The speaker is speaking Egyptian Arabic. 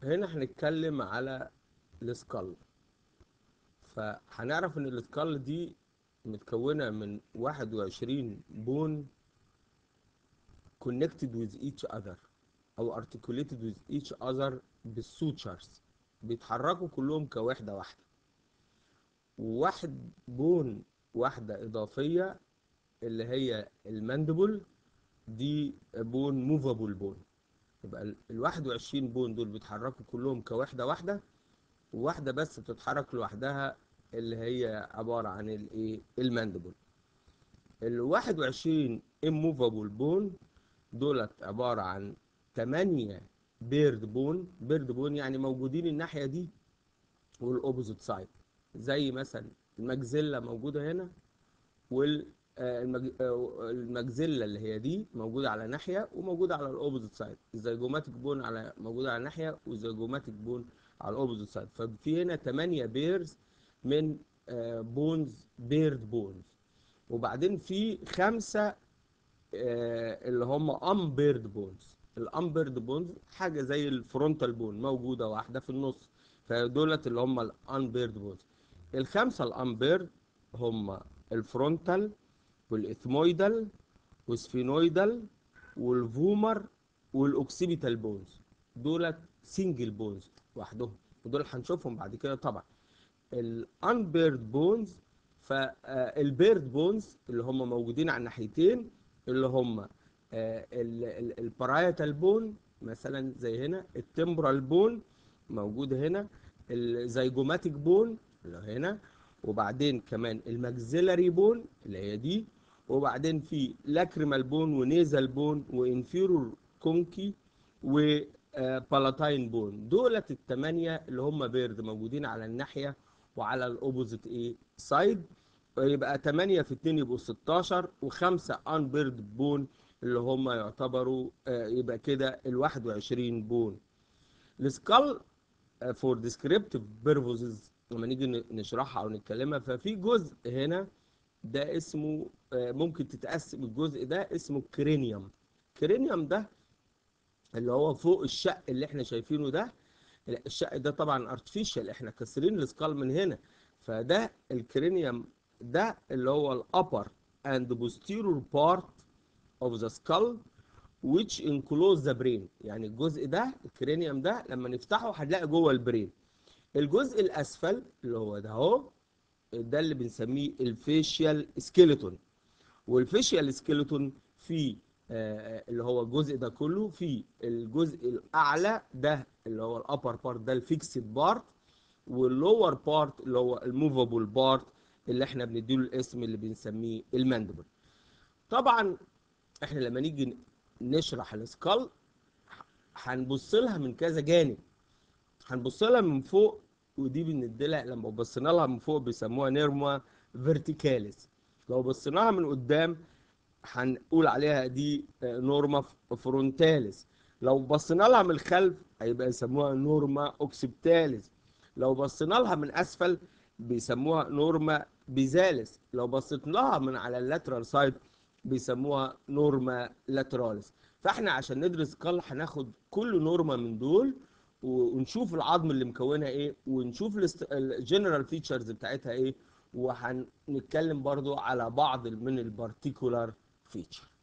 هنا هنتكلم على السكال فهنعرف ان السكال دي متكونة من 21 بون connected with each other او articulated with each other بالسوتشرز بيتحركوا كلهم كوحدة واحدة وواحد بون واحدة إضافية اللي هي الماندبل دي بون موفابل بون يبقى ال 21 بون دول بيتحركوا كلهم كوحدة واحدة وواحدة بس بتتحرك لوحدها اللي هي عبارة عن الايه الماندبل ال 21 immovable بون دولت عبارة عن 8 بيرد بون بيرد بون يعني موجودين الناحية دي والاوبوزيت سايد زي مثلا المجزلة موجودة هنا وال المجزلة اللي هي دي موجودة على ناحية وموجودة على الاوبوزيت سايد الزيجوماتيك بون على موجودة على ناحية والزيجوماتيك بون على الاوبوزيت سايد ففي هنا 8 بيرز من بونز بيرد بونز وبعدين في خمسة اللي هم امبيرد بونز الامبيرد بونز حاجة زي الفرونتال بون موجودة واحدة في النص فدولت اللي هم الانبيرد بونز الخمسة الامبيرد هم الفرونتال والاثمويدال والسفينويدال والفومر والاوكسيبيتال بونز دولت سنجل بونز لوحدهم ودول هنشوفهم بعد كده طبعا الانبيرد بونز فالبيرد بونز اللي هم موجودين على الناحيتين اللي هم البارايتال بون مثلا زي هنا التمبرال بون موجود هنا الزيجوماتيك بون اللي هنا وبعدين كمان الماكسيلاري بون اللي هي دي وبعدين في لاكريمال بون ونيزال بون وانفيرور كونكي وبالاتاين بون دولت الثمانيه اللي هم بيرد موجودين على الناحيه وعلى الاوبوزيت ايه سايد يبقى 8 في 2 يبقوا 16 وخمسه ان بيرد بون اللي هم يعتبروا يبقى كده ال 21 بون السكال فور ديسكريبتيف بيرفوزز لما نيجي نشرحها او نتكلمها ففي جزء هنا ده اسمه ممكن تتقسم الجزء ده اسمه كرينيوم كرينيوم ده اللي هو فوق الشق اللي احنا شايفينه ده الشق ده طبعا ارتفيشال احنا كسرين السكال من هنا فده الكرينيوم ده اللي هو الابر and posterior part of the skull which enclose the brain يعني الجزء ده الكرينيوم ده لما نفتحه هنلاقي جوه البرين الجزء الاسفل اللي هو ده اهو ده اللي بنسميه الفيشيال سكيلتون والفيشيال سكيلتون في آه اللي هو الجزء ده كله في الجزء الاعلى ده اللي هو الابر بارت ده الفيكسد بارت واللور بارت اللي هو الموفابل بارت اللي احنا بنديله الاسم اللي بنسميه الماندبل طبعا احنا لما نيجي نشرح السكال هنبص لها من كذا جانب هنبص لها من فوق ودي بنديلها لما بصينا لها من فوق بيسموها نيرما فيرتيكاليس لو بصينا لها من قدام هنقول عليها دي نورما فرونتاليس لو بصينا لها من الخلف هيبقى يسموها نورما اوكسيبتاليس لو بصينا لها من اسفل بيسموها نورما بيزاليس لو بصيت لها من على اللاترال سايد بيسموها نورما لاتراليس فاحنا عشان ندرس قال هناخد كل نورما من دول ونشوف العظم اللي مكونها ايه ونشوف الجنرال فيتشرز بتاعتها ايه وهنتكلم برضو على بعض من البارتيكولار فيتشر